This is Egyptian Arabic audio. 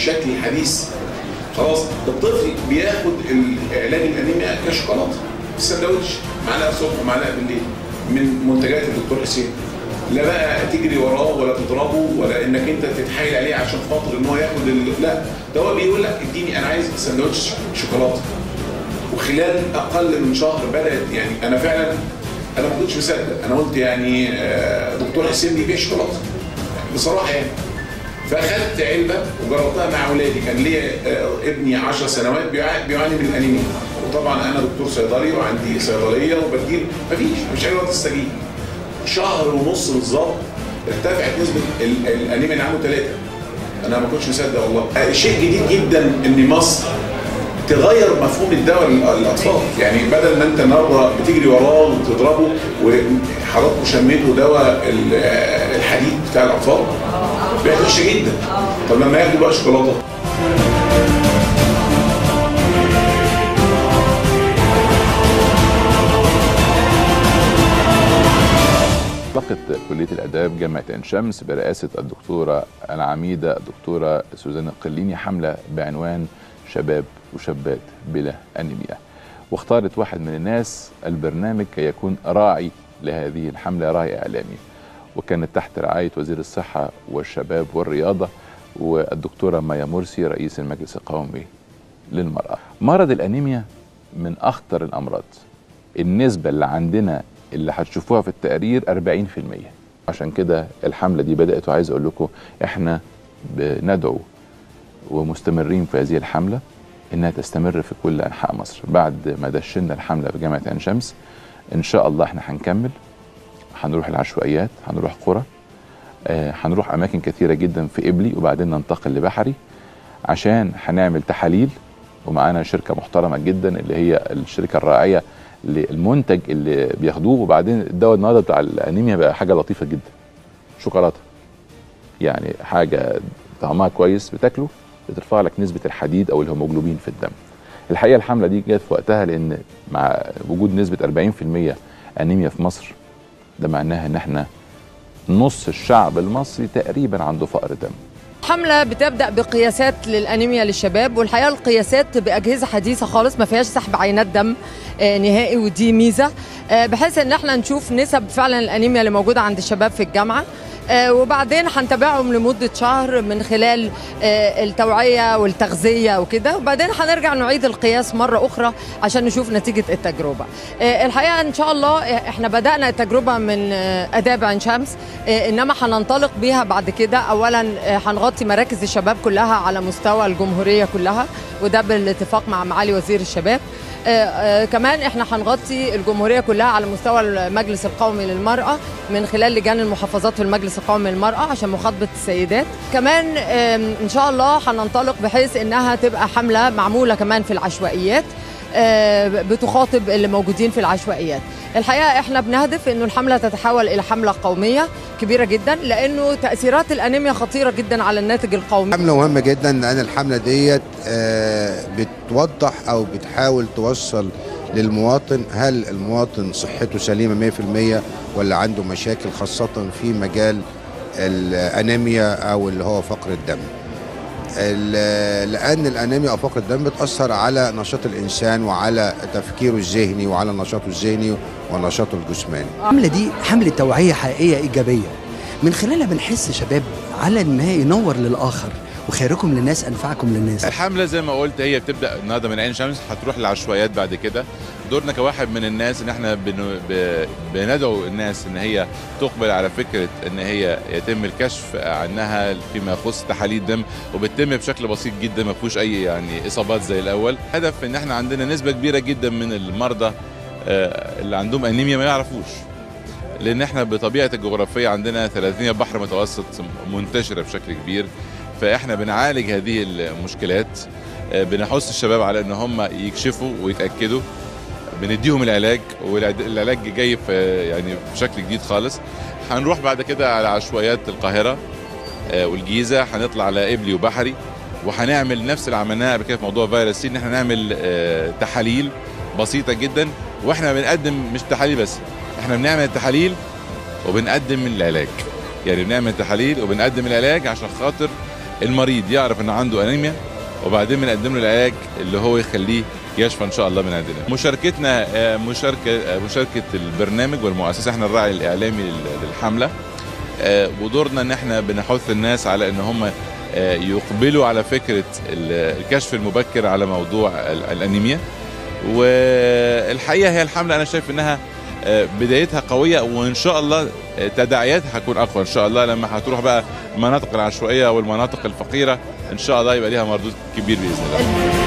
بالشكل الحديث خلاص الطفل بياخد علاج الانيميا كشوكولاته في السندوتش معلقه الصبح ومعلقه بالليل من منتجات الدكتور حسين لا بقى تجري وراه ولا تضربه ولا انك انت تتحايل عليه عشان خاطر ان هو ياخد ال... لا ده هو بيقول لك اديني انا عايز سندوتش شوكولاته وخلال اقل من شهر بدات يعني انا فعلا انا ما كنتش مصدق انا قلت يعني آه، دكتور حسين بيبيع شوكولاته يعني بصراحه يعني فاخدت علبه وجربتها مع اولادي كان ليا آه، ابني 10 سنوات بيع- بيعاني من الانيميا وطبعا انا دكتور صيدلي وعندي صيدليه وبديل مفيش مفيش اي وقت تستجيب شهر ونص بالظبط ارتفعت نسبه ال- الانيميا اللي عنده ثلاثه انا ما كنتش مصدق والله آه، شيء جديد جدا ان مصر تغير مفهوم الدواء للاطفال يعني بدل ما انت النهارده بتجري وراه وتضربه وحضراتكم شميتوا دواء ال- آه، الحديد بتاع الاطفال بقت وحشه جدا طب لما ياخدوا بقى شوكولاته أطلقت كلية الآداب جامعة عين شمس برئاسة الدكتورة العميدة الدكتورة سوزان القليني حملة بعنوان شباب وشابات بلا أنيميا واختارت واحد من الناس البرنامج كي يكون راعي لهذه الحملة راعي إعلامي وكانت تحت رعاية وزير الصحة والشباب والرياضة والدكتورة مايا مرسي رئيس المجلس القومي للمرأة مرض الأنيميا من أخطر الأمراض النسبة اللي عندنا اللي هتشوفوها في التقرير 40% عشان كده الحملة دي بدأت وعايز أقول لكم إحنا بندعو ومستمرين في هذه الحملة إنها تستمر في كل أنحاء مصر بعد ما دشنا الحملة في جامعة عين شمس إن شاء الله إحنا هنكمل هنروح العشوائيات هنروح قرى آه، هنروح أماكن كثيرة جدا في إبلي وبعدين ننتقل لبحري عشان هنعمل تحاليل ومعانا شركة محترمة جدا اللي هي الشركة الراعية للمنتج اللي بياخدوه وبعدين الدواء النهارده بتاع الانيميا بقى حاجه لطيفه جدا شوكولاته يعني حاجه طعمها كويس بتاكله بترفع لك نسبه الحديد او الهيموجلوبين في الدم الحقيقه الحمله دي جت في وقتها لان مع وجود نسبه 40% انيميا في مصر ده معناها ان احنا نص الشعب المصري تقريبا عنده فقر دم حملة بتبدأ بقياسات للأنيميا للشباب والحقيقة القياسات بأجهزة حديثة خالص ما فيهاش سحب عينات دم آه، نهائي ودي ميزة آه، بحيث ان احنا نشوف نسب فعلا الأنيميا اللي موجودة عند الشباب في الجامعة آه، وبعدين هنتابعهم لمدة شهر من خلال آه، التوعية والتغذية وكده وبعدين هنرجع نعيد القياس مرة أخرى عشان نشوف نتيجة التجربة آه، الحقيقة إن شاء الله آه، احنا بدأنا التجربة من آه، آداب عين شمس آه، إنما هننطلق بيها بعد كده أولا آه، هنغطي مراكز الشباب كلها على مستوى الجمهورية كلها وده بالاتفاق مع معالي وزير الشباب آه، آه، كمان احنا هنغطي الجمهوريه كلها على مستوى المجلس القومي للمراه من خلال لجان المحافظات في المجلس القومي للمراه عشان مخاطبه السيدات كمان آم، ان شاء الله هننطلق بحيث انها تبقى حمله معموله كمان في العشوائيات آه، بتخاطب اللي موجودين في العشوائيات الحقيقه احنا بنهدف انه الحمله تتحول الى حمله قوميه كبيره جدا لانه تاثيرات الانيميا خطيره جدا على الناتج القومي حملة مهمة جدا لأن الحملة ديت آه، بتوضح أو بتحاول توصل للمواطن هل المواطن صحته سليمة 100% ولا عنده مشاكل خاصة في مجال الأنيميا أو اللي هو فقر الدم ال- لأن الأنيميا أو فقر الدم بتأثر على نشاط الإنسان وعلى تفكيره الذهني وعلى نشاطه الذهني ونشاطه الجسماني الحملة دي حملة توعية حقيقية إيجابية من خلالها بنحس شباب على إن هي ينور للآخر وخيركم للناس أنفعكم للناس الحملة زي ما قلت هي بتبدأ النهارده من عين شمس هتروح للعشوائيات بعد كده دورنا كواحد من الناس ان احنا بن... ب... بندعو الناس ان هي تقبل على فكرة ان هي يتم الكشف عنها فيما يخص تحاليل دم وبتتم بشكل بسيط جدا ما فيهوش اي يعني اصابات زي الاول هدف ان احنا عندنا نسبة كبيرة جدا من المرضى آه، اللي عندهم انيميا ما يعرفوش لان احنا بطبيعه الجغرافيه عندنا 30 بحر متوسط منتشره بشكل كبير فاحنا بنعالج هذه المشكلات آه، بنحث الشباب على ان هم يكشفوا ويتاكدوا بنديهم العلاج والعلاج جاي في يعني بشكل جديد خالص هنروح بعد كده على عشوائيات القاهره آه، والجيزه هنطلع على ابلي وبحري وهنعمل نفس اللي عملناه قبل كده في موضوع فيروس سي ان احنا نعمل آه، تحاليل بسيطه جدا واحنا بنقدم مش تحاليل بس احنا بنعمل التحاليل وبنقدم العلاج يعني بنعمل تحاليل وبنقدم العلاج عشان خاطر المريض يعرف ان عنده انيميا وبعدين بنقدم له العلاج اللي هو يخليه يشفى ان شاء الله من عندنا مشاركتنا آه، مشاركه آه، مشاركه البرنامج والمؤسسه احنا الراعي الاعلامي لل- للحمله آه، ودورنا ان احنا بنحث الناس على ان هم آه، يقبلوا على فكره ال- الكشف المبكر على موضوع ال- الانيميا والحقيقه هي الحمله انا شايف انها آه، بدايتها قويه وان شاء الله آه، تداعياتها هتكون اقوى ان شاء الله لما هتروح بقى المناطق العشوائيه والمناطق الفقيره ان شاء الله يبقى ليها مردود كبير باذن الله